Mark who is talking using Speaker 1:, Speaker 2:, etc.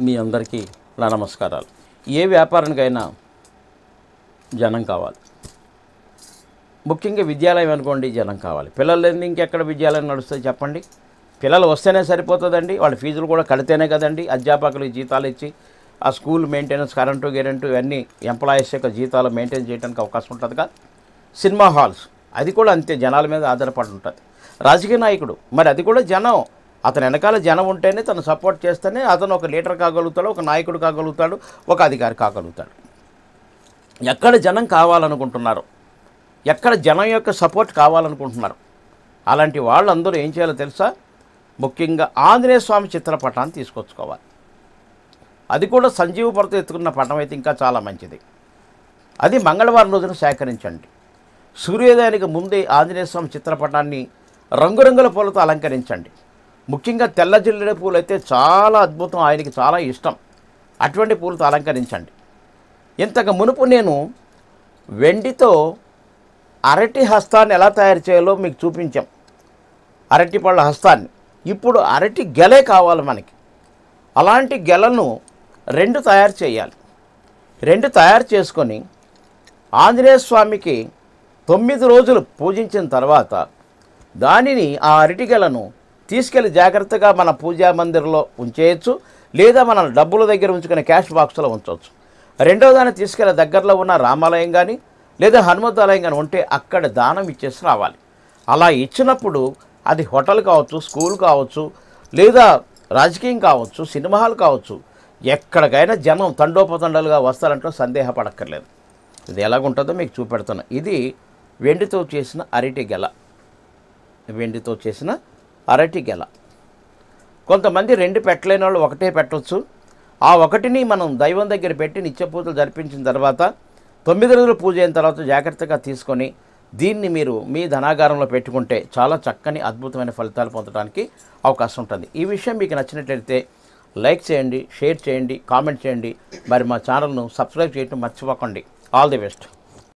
Speaker 1: మీ అందరికీ నా నమస్కారాలు ఏ వ్యాపారానికైనా జనం కావాలి ముఖ్యంగా విద్యాలయం అనుకోండి జనం కావాలి పిల్లలు లేని ఇంకెక్కడ విద్యాలయం నడుస్తుంది చెప్పండి పిల్లలు వస్తేనే సరిపోతుందండి వాళ్ళ ఫీజులు కూడా కడితేనే కదండి అధ్యాపకులకు జీతాలు ఇచ్చి ఆ స్కూల్ మెయింటెనెన్స్ కరెంటు గెరెంటు ఇవన్నీ ఎంప్లాయీస్ యొక్క జీతాలు మెయింటైన్ చేయడానికి అవకాశం ఉంటుందిగా సినిమా హాల్స్ అది కూడా అంతే జనాల మీద ఆధారపడి ఉంటుంది రాజకీయ నాయకుడు మరి అది కూడా జనం అతని వెనకాల జనం ఉంటేనే తను సపోర్ట్ చేస్తేనే అతను ఒక లీడర్ కాగలుగుతాడు ఒక నాయకుడు కాగలుగుతాడు ఒక అధికారి కాగలుగుతాడు ఎక్కడ జనం కావాలనుకుంటున్నారు ఎక్కడ జనం యొక్క సపోర్ట్ కావాలనుకుంటున్నారు అలాంటి వాళ్ళందరూ ఏం చేయాలో తెలుసా ముఖ్యంగా ఆంజనేయ స్వామి చిత్రపటాన్ని తీసుకొచ్చుకోవాలి అది కూడా సంజీవ పడత ఎత్తుకున్న పటం అయితే ఇంకా చాలా మంచిది అది మంగళవారం రోజున సేకరించండి సూర్యోదయానికి ముందే ఆంజనేయ స్వామి చిత్రపటాన్ని రంగురంగుల పూలతో అలంకరించండి ముఖ్యంగా తెల్ల జిల్లెడ పూలు అయితే చాలా అద్భుతం ఆయనకి చాలా ఇష్టం అటువంటి పూలతో అలంకరించండి ఇంతకు మునుపు నేను వెండితో అరటి హస్తాన్ని ఎలా తయారు చేయాలో మీకు చూపించాం అరటి పళ్ళ హస్తాన్ని ఇప్పుడు అరటి గెలే కావాలి మనకి అలాంటి గెలను రెండు తయారు చేయాలి రెండు తయారు చేసుకొని ఆంజనేయ స్వామికి తొమ్మిది రోజులు పూజించిన తర్వాత దానిని ఆ అరటిగెలను తీసుకెళ్లి జాగ్రత్తగా మన పూజా మందిరంలో ఉంచేయచ్చు లేదా మన డబ్బుల దగ్గర ఉంచుకునే క్యాష్ బాక్స్లో ఉంచవచ్చు రెండో దాన్ని తీసుకెళ్లి దగ్గరలో ఉన్న రామాలయం కానీ లేదా హనుమత్ ఆలయం కానీ ఉంటే అక్కడ దానం ఇచ్చేసి రావాలి అలా ఇచ్చినప్పుడు అది హోటల్ కావచ్చు స్కూల్ కావచ్చు లేదా రాజకీయం కావచ్చు సినిమా హాల్ కావచ్చు ఎక్కడికైనా జనం తండోపతండాలుగా వస్తారంటే సందేహపడక్కర్లేదు ఇది ఎలాగుంటుందో మీకు చూపెడుతున్నా ఇది వెండితో చేసిన అరటి గెల వెండితో చేసిన అరటి గెల కొంతమంది రెండు పెట్టలేని వాళ్ళు ఒకటే పెట్టవచ్చు ఆ ఒకటిని మనం దైవం దగ్గర పెట్టి నిత్య పూజలు జరిపించిన తర్వాత తొమ్మిది రోజులు పూజ అయిన తర్వాత జాగ్రత్తగా తీసుకొని దీన్ని మీరు మీ ధనాగారంలో పెట్టుకుంటే చాలా చక్కని అద్భుతమైన ఫలితాలు పొందడానికి అవకాశం ఉంటుంది ఈ విషయం మీకు నచ్చినట్లయితే లైక్ చేయండి షేర్ చేయండి కామెంట్ చేయండి మరి మా ఛానల్ను సబ్స్క్రైబ్ చేయడం మర్చిపోకండి ఆల్ ది బెస్ట్